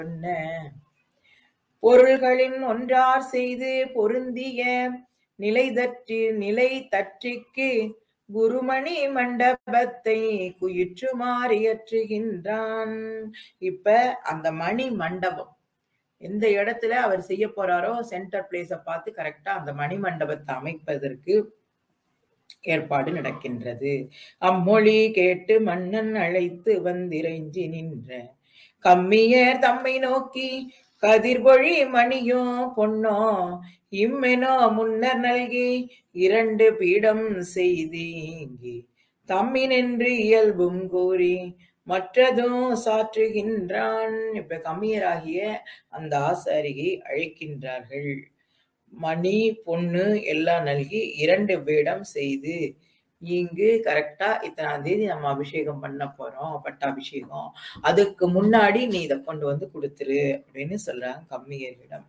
சொன்ன பொருள்களின் ஒன்றார் செய்து பொருந்திய நிலை தற்றி நிலை தற்றிக்கு குருமணி மண்டபத்தை குயிற்றுமாறியற்றுகின்றான் இப்ப அந்த மணி மண்டபம் எந்த இடத்துல அவர் செய்ய போறாரோ சென்டர் பிளேஸ பார்த்து கரெக்டா அந்த மணி மண்டபத்தை அமைப்பதற்கு ஏற்பாடு நடக்கின்றது அம்மொழி கேட்டு மன்னன் அழைத்து வந்திரைஞ்சி நின்ற கம்மியர் தம்மை நோக்கி கதிர்பொழி மணியோ பொன்னோ இம்மெனோ முன்னர் நல்கி இரண்டு பீடம் செய்தீங்கி தம்மினென்று இயல்பும் கூறி மற்றதும் சாற்றுகின்றான் இப்ப கம்மியராகிய அந்த ஆசாரியை அழைக்கின்றார்கள் மணி பொண்ணு எல்லாம் நல்கி இரண்டு வேடம் செய்து இங்கு கரெக்டா இத்தனாம் தேதி நம்ம அபிஷேகம் பண்ண போறோம் பட்டாபிஷேகம் அதுக்கு முன்னாடி நீ இதை கொண்டு வந்து கொடுத்துரு அப்படின்னு சொல்றாங்க கம்மியரிடம்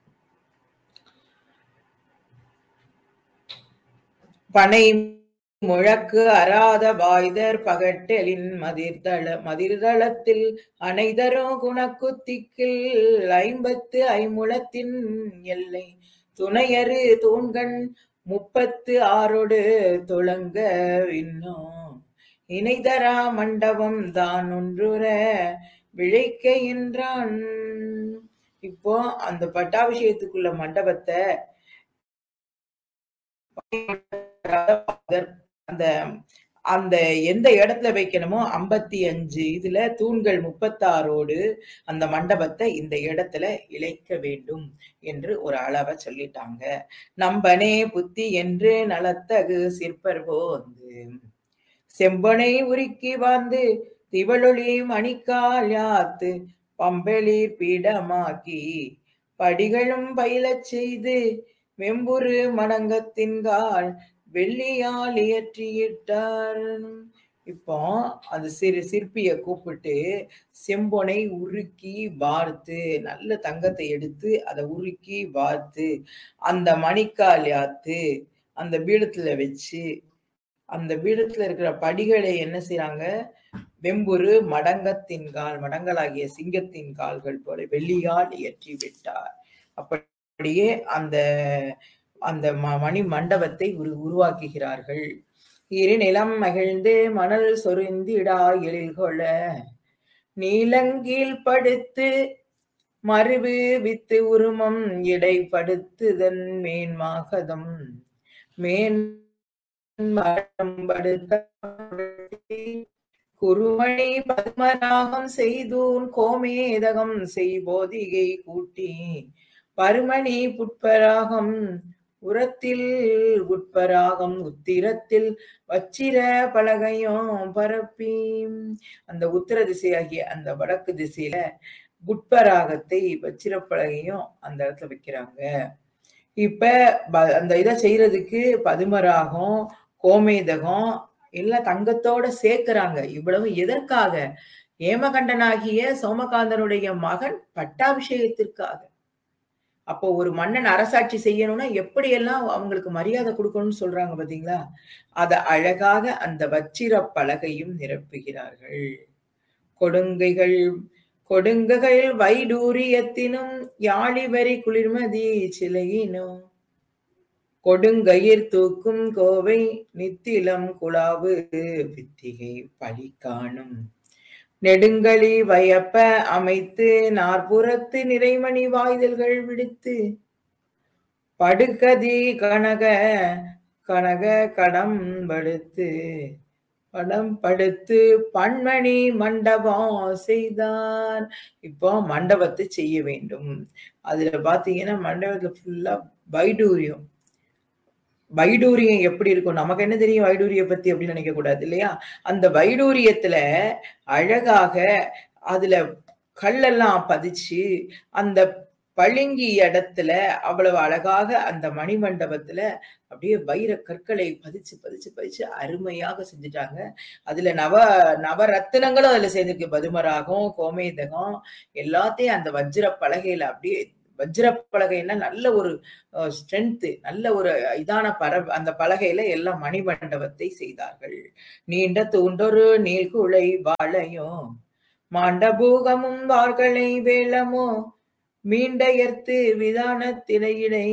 பனை முழக்கு அராத வாய்தர் பகட்டலின் மதிர்தள மதிர்தளத்தில் அனைதரும் குணக்குத்திக்கில் ஐம்பத்து ஐமுழத்தின் எல்லை துணையரு தூண்கண் முப்பத்து ஆறோடு துளங்க இன்னும் இணைதரா மண்டபம் தான் ஒன்றுற விழைக்க என்றான் இப்போ அந்த பட்டாபிஷேகத்துக்குள்ள மண்டபத்தை அந்த அந்த எந்த இடத்துல வைக்கணுமோ ஐம்பத்தி அஞ்சு இதுல தூண்கள் முப்பத்தாறோடு அந்த மண்டபத்தை இந்த இடத்துல இழைக்க வேண்டும் என்று ஒரு அளவை சொல்லிட்டாங்க நம்பனே புத்தி என்று நலத்தகு சிற்பர் போந்து செம்பனை உருக்கி வாழ்ந்து திவளொளி மணிக்கால் யாத்து பம்பெளிர் பீடமாக்கி படிகளும் பயிலச் செய்து வெம்புரு மடங்கத்தின்கால் வெள்ளியால் இயற்றியிட்டார் இப்போ அந்த சிறு சிற்பிய கூப்பிட்டு செம்பொனை உருக்கி வார்த்து நல்ல தங்கத்தை எடுத்து அதை உருக்கி வார்த்து அந்த மணிக்கால் யாத்து அந்த பீடத்துல வச்சு அந்த பீடத்துல இருக்கிற படிகளை என்ன செய்யறாங்க வெம்புரு மடங்கத்தின் கால் மடங்களாகிய சிங்கத்தின் கால்கள் போல வெள்ளியால் இயற்றி விட்டார் அப்படியே அந்த அந்த மணி மண்டபத்தை உரு உருவாக்குகிறார்கள் இரு நிலம் மகிழ்ந்து மணல் சொரிந்திடா எழில் கொள நீலங்கீழ் படுத்து மறுவு வித்து உருமம் இடைப்படுத்துதன் மேன்மாகதம் மேன் குருமணி பத்மராகம் செய்தூன் கோமேதகம் செய்போதிகை கூட்டி பருமணி புட்பராகம் உரத்தில் உட்பராகம் உத்திரத்தில் வச்சிர பலகையும் பரப்பி அந்த உத்தர திசையாகிய அந்த வடக்கு திசையில புட்பராகத்தை வச்சிர பலகையும் அந்த இடத்துல வைக்கிறாங்க இப்ப அந்த இதை செய்யறதுக்கு பதுமராகம் கோமேதகம் எல்லாம் தங்கத்தோட சேர்க்கிறாங்க இவ்வளவு எதற்காக ஏமகண்டனாகிய சோமகாந்தனுடைய மகன் பட்டாபிஷேகத்திற்காக அப்போ ஒரு மன்னன் அரசாட்சி செய்யணும்னா எப்படியெல்லாம் அவங்களுக்கு மரியாதை கொடுக்கணும்னு சொல்றாங்க பாத்தீங்களா அத அழகாக அந்த வச்சிர பலகையும் நிரப்புகிறார்கள் கொடுங்கைகள் கொடுங்கைகள் வைடூரியத்தினும் யாழிவரி குளிர்மதி சிலையினும் கொடுங்கயிர் தூக்கும் கோவை நித்திலம் குழாவு வித்திகை பழி காணும் நெடுங்களி வயப்ப அமைத்து நாற்புறத்து நிறைமணி வாய்தல்கள் விடுத்து படுகதி கனக கனக கடம் படுத்து படம் படுத்து பன்மணி மண்டபம் செய்தான் இப்போ மண்டபத்தை செய்ய வேண்டும் அதுல பாத்தீங்கன்னா மண்டபத்துல ஃபுல்லா வைடூரியம் வைடூரியம் எப்படி இருக்கும் நமக்கு என்ன தெரியும் வைடூரிய பத்தி அப்படின்னு நினைக்க கூடாது இல்லையா அந்த வைடூரியத்துல அழகாக அதுல கல்லெல்லாம் பதிச்சு அந்த பளிங்கி இடத்துல அவ்வளவு அழகாக அந்த மணிமண்டபத்துல அப்படியே வைர கற்களை பதிச்சு பதிச்சு பதிச்சு அருமையாக செஞ்சுட்டாங்க அதுல நவ நவரத்தினங்களும் அதுல சேர்ந்திருக்கு பதுமராகம் கோமேதகம் எல்லாத்தையும் அந்த வஜ்ர பலகையில அப்படியே வஜ்ர பலகைன்னா நல்ல ஒரு ஸ்ட்ரென்த் நல்ல ஒரு இதான பர அந்த பலகையில எல்லாம் மணிமண்டபத்தை செய்தார்கள் நீண்ட தூண்டொரு நீள்குலை வாழையும் மாண்டபூகமும் வார்களை வேளமோ மீண்டயர்த்து விதானத்திலையிடை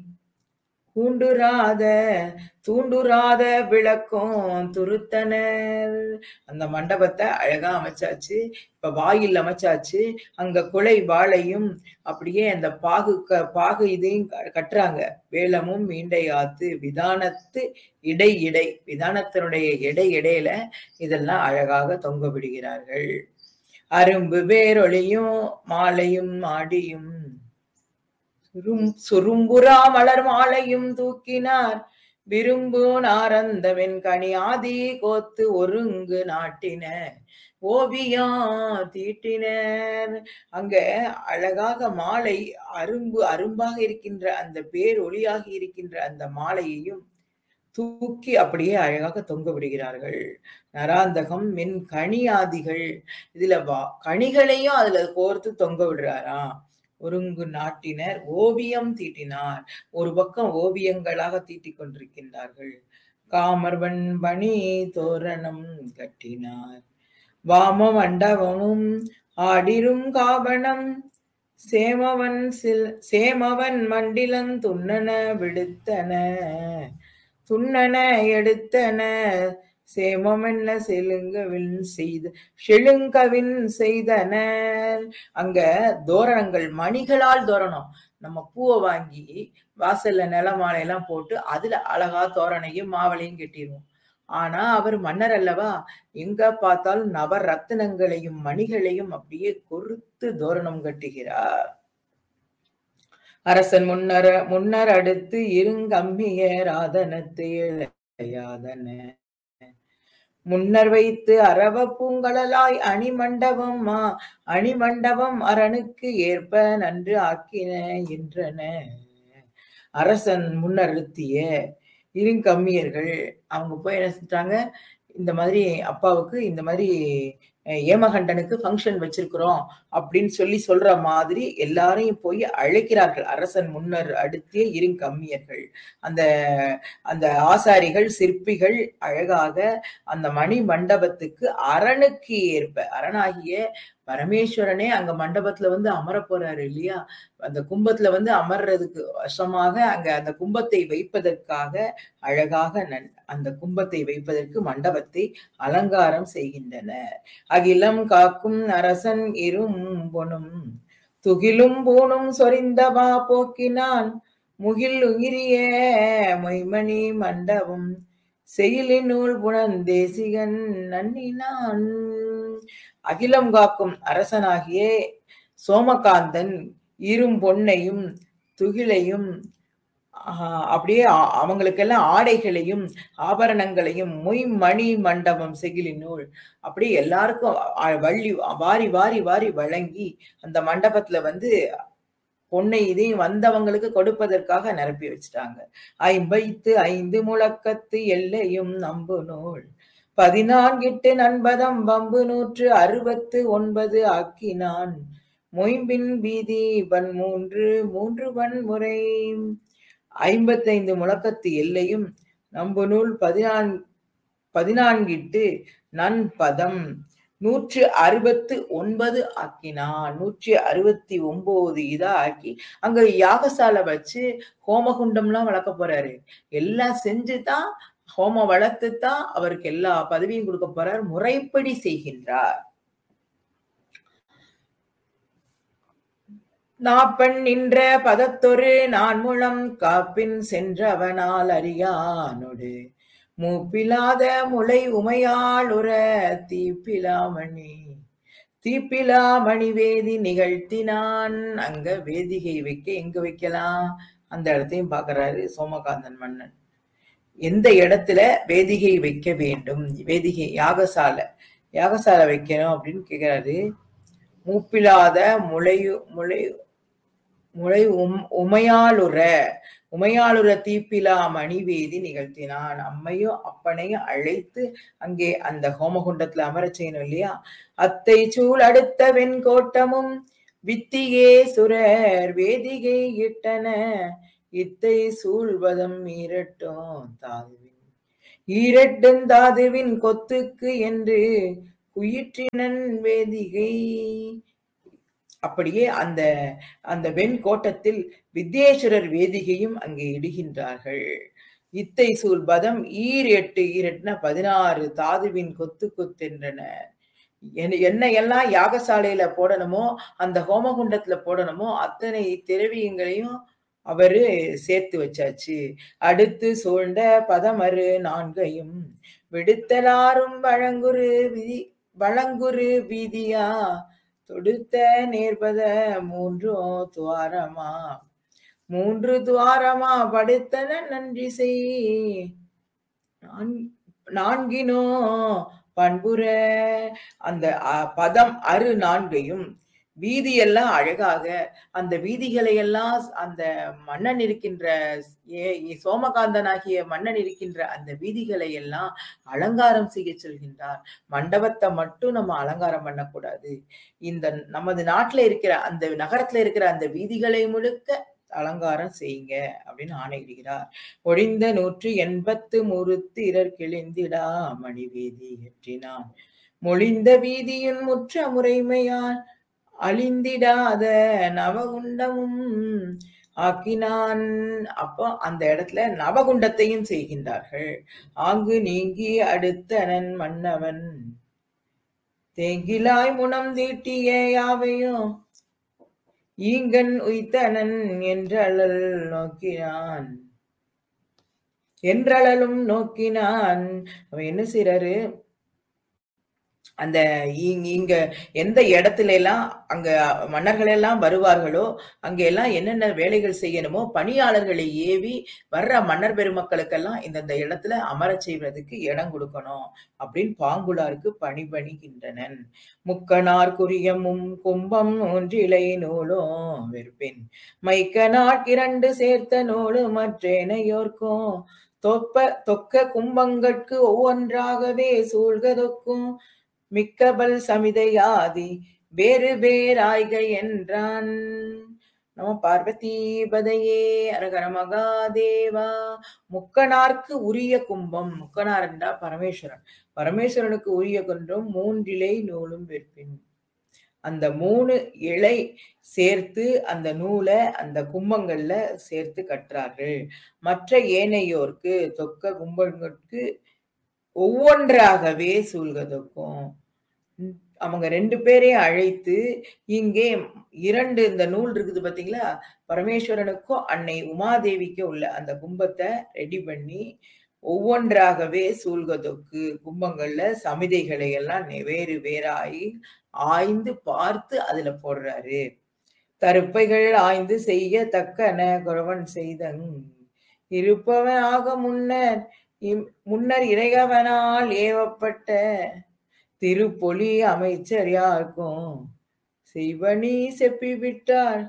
கூண்டுராத தூண்டுராத விளக்கும் துருத்தனர் அந்த மண்டபத்தை அழகா அமைச்சாச்சு இப்ப வாயில் அமைச்சாச்சு அங்க குலை வாழையும் அப்படியே அந்த பாகு க- பாகு இதையும் க- கட்டுறாங்க வேலமும் மீண்டையாத்து விதானத்து இடை இடை விதானத்தினுடைய இடை இடையில இதெல்லாம் அழகாக தொங்க விடுகிறார்கள் அரும்பு வேரொளியும் மாலையும் ஆடியும் சுரும் சுரும்புறா மலர் மாலையும் தூக்கினார் விரும்பு நாரந்தவன் கனி ஆதி கோத்து ஒருங்கு நாட்டின ஓவியா தீட்டினர் அங்க அழகாக மாலை அரும்பு அரும்பாக இருக்கின்ற அந்த பேர் ஒளியாகி இருக்கின்ற அந்த மாலையையும் தூக்கி அப்படியே அழகாக தொங்க விடுகிறார்கள் நராந்தகம் மின் கனியாதிகள் இதுல வா கனிகளையும் அதுல கோர்த்து தொங்க விடுறாராம் ஒருங்கு நாட்டினர் ஓவியம் தீட்டினார் ஒரு பக்கம் ஓவியங்களாக தீட்டிக் கொண்டிருக்கின்றார்கள் காமர்வன் பணி தோரணம் கட்டினார் வாம மண்டபமும் ஆடிரும் காவணம் சேமவன் சில் சேமவன் மண்டிலன் துண்ணன விடுத்தன துண்ணன எடுத்தன சேமமென்ன செலுங்கவின் செய்த செழுங்கவின் செய்தனர் அங்க தோரணங்கள் மணிகளால் தோரணம் நம்ம பூவை வாங்கி வாசல்ல நிலமாலை எல்லாம் போட்டு அதுல அழகா தோரணையும் மாவளையும் கட்டிடுவோம் ஆனா அவர் மன்னர் அல்லவா எங்க பார்த்தாலும் நவ ரத்தினங்களையும் மணிகளையும் அப்படியே கொறுத்து தோரணம் கட்டுகிறார் அரசன் முன்னர் முன்னர் அடுத்து இருங்கம்மிய ராதனத்து இளையாதன முன்னர் வைத்து அரவ பூங்கழலாய் அணிமண்டபம் மா அணிமண்டபம் அரணுக்கு ஏற்ப நன்று ஆக்கின என்றன அரசன் முன்னறுத்திய இருங்கம்மியர்கள் அவங்க போய் என்ன செஞ்சாங்க இந்த மாதிரி அப்பாவுக்கு இந்த மாதிரி அஹ், ஏமகண்டனுக்கு ஃபங்க்ஷன் வச்சிருக்கிறோம் அப்படின்னு சொல்லி சொல்ற மாதிரி எல்லாரையும் போய் அழைக்கிறார்கள் அரசன் முன்னர் அடுத்திய இருங்கம்மியர்கள் அந்த அந்த ஆசாரிகள் சிற்பிகள் அழகாக அந்த மணி மண்டபத்துக்கு அரணுக்கு ஏற்ப அரணாகிய பரமேஸ்வரனே அங்க மண்டபத்துல வந்து அமர போறாரு இல்லையா அந்த கும்பத்துல வந்து அமர்றதுக்கு வசமாக அங்க அந்த கும்பத்தை வைப்பதற்காக அழகாக நன்- அந்த கும்பத்தை வைப்பதற்கு மண்டபத்தை அலங்காரம் செய்கின்றனர் அகிலம் காக்கும் அரசன் இரும் பொனும் துகிலும் பூணும் சொரிந்தவா போக்கினான் முகில் உகிரிய மொய்மணி மண்டபம் செயலினுள் புனந்தேசிகன் நன்னினான் அகிலம் காக்கும் அரசனாகிய சோமகாந்தன் இரும் பொன்னையும் துகிலையும் ஆஹ், அப்படியே அ- அவங்களுக்கெல்லாம் ஆடைகளையும் ஆபரணங்களையும் மொய் மணி மண்டபம் செகிலினுள் அப்படியே எல்லாருக்கும் அ- வள்ளி வாரி வாரி வாரி வழங்கி அந்த மண்டபத்துல வந்து பொன்னை இதையும் வந்தவங்களுக்கு கொடுப்பதற்காக நிரப்பி வச்சுட்டாங்க ஐம்பைத்து ஐந்து முழக்கத்து எல்லையும் நம்பு நூல் பதினான்கிட்டு நண்பதம் வம்பு நூற்று அறுபத்து ஒன்பது ஆக்கினான் மொயம்பின் வீதி வன் மூன்று மூன்று வன்முறை ஐம்பத்தைந்து முழக்கத்து எல்லையும் நம்பு நூல் பதினான் பதினான்கிட்டு நன்பதம் நூற்று அறுபத்து ஒன்பது ஆக்கினான் நூற்றி அறுபத்தி ஒன்பது இதா ஆக்கி அங்க யாகசாலை வச்சு ஹோமகுண்டம்லாம் வளர்க்க போறாரு எல்லாம் செஞ்சுதான் ஹோமம் வளர்த்து தான் அவருக்கு எல்லா பதவியும் கொடுக்க போறார் முறைப்படி செய்கின்றார் நாப்பண் நின்ற பதத்தொரு நான்முழம் காப்பின் சென்றவனால் அறியானொடு மூப்பிலாத முளை உமையாள் உற தீப்பிலாமணி தீப்பிலாமணி வேதி நிகழ்த்தினான் அங்க வேதிகை வைக்க எங்க வைக்கலாம் அந்த இடத்தையும் பார்க்கறாரு சோமகாந்தன் மன்னன் எந்த இடத்துல வேதிகை வைக்க வேண்டும் வேதிகை யாகசாலை யாகசாலை வைக்கணும் அப்படின்னு கேக்குறாரு மூப்பிலாத முளையு முளை முளை உம் உமையாளுற உமையாளுற தீப்பிலா மணிவேதி நிகழ்த்தினான் அம்மையும் அப்பனையும் அழைத்து அங்கே அந்த ஹோமகுண்டத்துல அமரச் செய்யணும் இல்லையா அத்தை சூழ் அடுத்த வெண்கோட்டமும் வித்தியே சுரர் வேதிகை இட்டன இத்தை சூழ்வதம் ஈரட்டும் தாதுவின் ஈரட்டும் தாதுவின் கொத்துக்கு என்று குயிற்றினன் வேதிகை அப்படியே அந்த அந்த வெண்கோட்டத்தில் வித்யேஸ்வரர் வேதிகையும் அங்கே இடுகின்றார்கள் இத்தை சூழ் பதம் ஈர் எட்டு ஈரெட்டுன பதினாறு தாதுவின் கொத்து கொத்தென்றன என்ன- என்ன எல்லாம் யாகசாலையில போடணுமோ அந்த ஹோமகுண்டத்துல போடணுமோ அத்தனை திரவியங்களையும் அவரு சேர்த்து வச்சாச்சு அடுத்து சூழ்ந்த பதமறு நான்கையும் விடுத்தலாரும் வழங்குரு விதி வழங்குரு வீதியா தொடுத்த நேர்பத மூன்றோ துவாரமா மூன்று துவாரமா படுத்தன நன்றி செய் நான்- நான்கினோ பண்புற அந்த அ, பதம் அரு நான்கையும் வீதியெல்லாம் அழகாக அந்த வீதிகளை எல்லாம் அந்த மன்னன் இருக்கின்ற ஏ- ஏ- சோமகாந்தனாகிய மன்னன் இருக்கின்ற அந்த வீதிகளை எல்லாம் அலங்காரம் செய்ய சொல்கின்றார் மண்டபத்தை மட்டும் நம்ம அலங்காரம் பண்ணக்கூடாது இந்த நமது நாட்டுல இருக்கிற அந்த நகரத்துல இருக்கிற அந்த வீதிகளை முழுக்க அலங்காரம் செய்யுங்க அப்படின்னு ஆணையிடுகிறார் ஒழிந்த நூற்று எண்பத்து முறுத்து இரர் கிழிந்திடா மணிவேதி ஏற்றினான் மொழிந்த வீதியின் முற்ற முறைமையால் அழிந்திடாத நவகுண்டமும் ஆக்கினான் அப்போ அந்த இடத்துல நவகுண்டத்தையும் செய்கின்றார்கள் ஆங்கு நீங்கி அடுத்தனன் மன்னவன் தேங்கிலாய் முனம் தீட்டிய யாவையும் ஈங்கன் உய்த்தனன் என்றழல் நோக்கினான் என்றழலும் நோக்கினான் அவன் என்ன செய்றாரு அந்த இங்க இங்க எந்த இடத்துல எல்லாம் அங்க மன்னர்கள் எல்லாம் வருவார்களோ அங்க எல்லாம் என்னென்ன வேலைகள் செய்யணுமோ பணியாளர்களை ஏவி வர்ற மன்னர் பெருமக்களுக்கெல்லாம் இந்தந்த இடத்துல அமரச் செய்வதற்கு இடம் கொடுக்கணும் அப்படின்னு பாங்குலாருக்கு பணிபணிகின்றனன் முக்கனார் குறியமும் கும்பம் ஒன்றிலை நூலும் வெறுப்பின் மைக்கனார் இரண்டு சேர்த்த நூலு மற்றேனையோர்க்கும் தொப்ப தொக்க கும்பங்கட்கு ஒவ்வொன்றாகவே சூழ்கதொக்கும் மிக்கபல் சமிதையாதி வேறு வேறாய்க என்றான் நம பார்வதீபதையே அரகர மகாதேவா முக்கனார்க்கு உரிய கும்பம் முக்கனார் என்றா பரமேஸ்வரன் பரமேஸ்வரனுக்கு உரிய குன்றம் மூன்றிலை நூலும் விற்பின் அந்த மூணு இலை சேர்த்து அந்த நூலை அந்த கும்பங்கள்ல சேர்த்து கட்டுறார்கள் மற்ற ஏனையோர்க்கு தொக்க கும்பங்களுக்கு ஒவ்வொன்றாகவே சூழ்கதொக்கும் ம், அவங்க ரெண்டு பேரையும் அழைத்து இங்கே இரண்டு இந்த நூல் இருக்குது பாத்தீங்களா பரமேஸ்வரனுக்கும் அன்னை உமாதேவிக்கும் உள்ள அந்த கும்பத்தை ரெடி பண்ணி ஒவ்வொன்றாகவே சூழ்கதொக்கு கும்பங்கள்ல சமிதைகளை எல்லாம் நெ- வேறு வேறாய் ஆய்ந்து பார்த்து அதுல போடுறாரு தருப்பைகள் ஆய்ந்து செய்ய தக்கன குறவன் செய்தங் இருப்பவன் ஆக முன்னர் இம்- முன்னர் இறையவனால் ஏவப்பட்ட திருப்பொலி அமைச்சர் யாருக்கும் செய்வனி செப்பி விட்டார்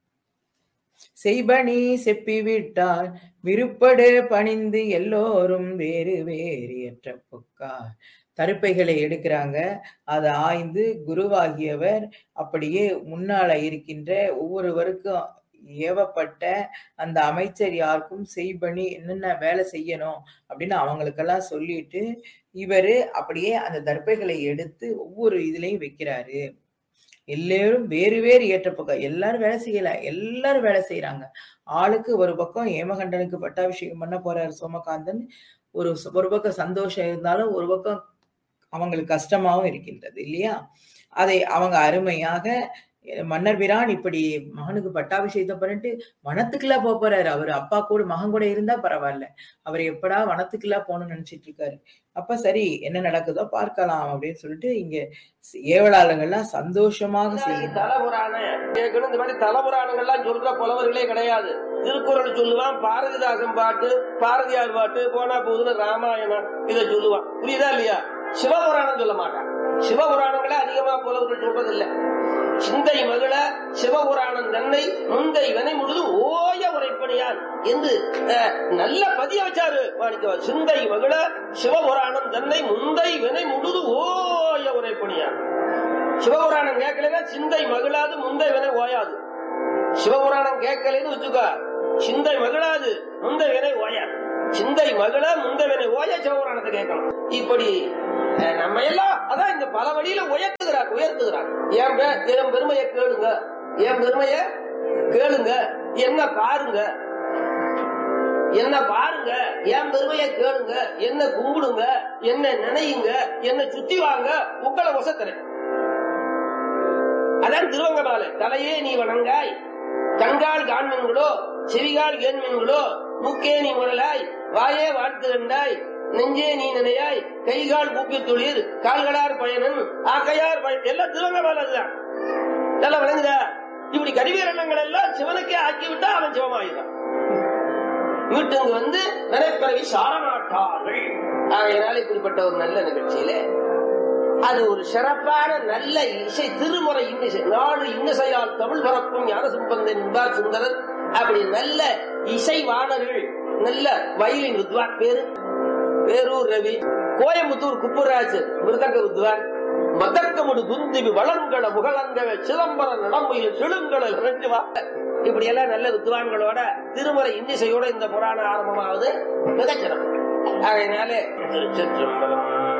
செய்பணி செப்பி விட்டார் விருப்படு பணிந்து எல்லோரும் வேறு வேறு ஏற்ற பொக்கார் தருப்பைகளை எடுக்கிறாங்க அதை ஆய்ந்து குருவாகியவர் அப்படியே முன்னால இருக்கின்ற ஒவ்வொருவருக்கும் ஏவப்பட்ட அந்த அமைச்சர் யாருக்கும் செய்பணி என்னென்ன வேலை செய்யணும் அப்படின்னு அவங்களுக்கெல்லாம் சொல்லிட்டு இவரு அப்படியே அந்த தர்பைகளை எடுத்து ஒவ்வொரு இதுலயும் வைக்கிறாரு எல்லாரும் வேறு வேறு ஏற்ற பக்கம் எல்லாரும் வேலை செய்யல எல்லாரும் வேலை செய்யறாங்க ஆளுக்கு ஒரு பக்கம் ஏமகண்டனுக்கு பட்டாபிஷேகம் பண்ண போறாரு சோமகாந்தன் ஒரு ஒரு பக்கம் சந்தோஷம் இருந்தாலும் ஒரு பக்கம் அவங்களுக்கு கஷ்டமாவும் இருக்கின்றது இல்லையா அதை அவங்க அருமையாக மன்னர் பிரான் இப்படி மகனுக்கு பட்டாபிஷேகம் பண்ணிட்டு வனத்துக்குலாம் போக போறாரு அவர் அப்பா கூட மகன் கூட இருந்தா பரவாயில்ல அவர் எப்படா வனத்துக்குலாம் போகணும்னு நினைச்சிட்டு இருக்காரு அப்ப சரி என்ன நடக்குதோ பார்க்கலாம் அப்படின்னு சொல்லிட்டு இங்க ஏவலாளர்கள்லாம் சந்தோஷமாக செய்யணும் தலைபுராண கேட்கணும் இந்த மாதிரி தலைபுராணங்கள்லாம் சொல்ற புலவர்களே கிடையாது திருக்குறள் சொல்லுவான் பாரதிதாசன் பாட்டு பாரதியார் பாட்டு போனா போதுன்னு ராமாயணம் இதை சொல்லுவான் புரியுதா இல்லையா சிவபுராணம் சொல்ல மாட்டான் சிவபுராணங்களே அதிகமா புலவர்கள் சொல்றதில்லை சிந்தை மகிழ சிவபுராணம் தன்னை முந்தை வினை முழுது ஓய உரைப்பணியான் என்று அஹ், நல்ல பதிய வச்சாரு மாணிக்கவார் சிந்தை மகிழ சிவபுராணம் தன்னை முந்தை வினை முழுது ஓய உரைப்பணியான் சிவபுராணம் கேட்கலன்னா சிந்தை மகிழாது முந்தை வினை ஓயாது சிவபுராணம் கேட்கலன்னு வச்சுக்கோ சிந்தை மகிழாது முந்தை வினை ஓயாது சிந்தை மகிழ முந்தை வினை ஓய சிவபுராணத்தை கேட்கணும் இப்படி அஹ் நம்ம எல்லாம் அதான் இந்த பல வழியில உயர்த்துகிறார் உயர்த்துகிறார் என் பெ- என் பெருமையை கேளுங்க என் பெருமைய கேளுங்க என்ன பாருங்க என்ன பாருங்க என் பெருமையை கேளுங்க என்ன கும்பிடுங்க என்ன நினையுங்க என்ன சுத்தி வாங்க உங்களை வசத்துறேன் அதான் திருவங்கமாலை தலையே நீ வணங்காய் கண்கால் காண்மீன்களோ செவிகால் கேண்மீன்களோ மூக்கே நீ முரலாய் வாயே வாழ்த்து கண்டாய் நெஞ்சே நீ நினையாய் கைகால் கூப்பி தொழில் கால்களார் பயனன் ஆக்கையார் பயன் எல்லாம் திருவங்கமாலை அதுதான் நல்லா விளங்குதா இப்படி கருவீரணங்கள் எல்லாம் சிவனுக்கே ஆக்கி விட்டா அவன் சிவமாயிட்டான் வீட்டுக்கு வந்து நினைப்பறவை சாரமாட்டார்கள் ஆகையினால இப்படிப்பட்ட ஒரு நல்ல நிகழ்ச்சியில அது ஒரு சிறப்பான நல்ல இசை திருமுறை இன்னிசை நாடு இன்னிசையால் தமிழ் பரப்பும் ஞான சம்பந்தன் என்பார் சுந்தரர் அப்படி நல்ல இசைவாணர்கள் நல்ல வயலின் வித்வான் பேரு பேரூர் ரவி கோயம்புத்தூர் குப்புராஜ் மிருதங்க வித்வான் மதக்கமுடு குந்திவி வளங்கள முகலங்கவ சிதம்பர நடம்பையில் செழுங்கள ரெண்டு இப்படி எல்லாம் நல்ல வித்வான்களோட திருமுறை இன்னிசையோட இந்த புராணம் ஆரம்பமாவது மிகச்சிறப்பு அதனாலே திருச்சிற்றம்பலம்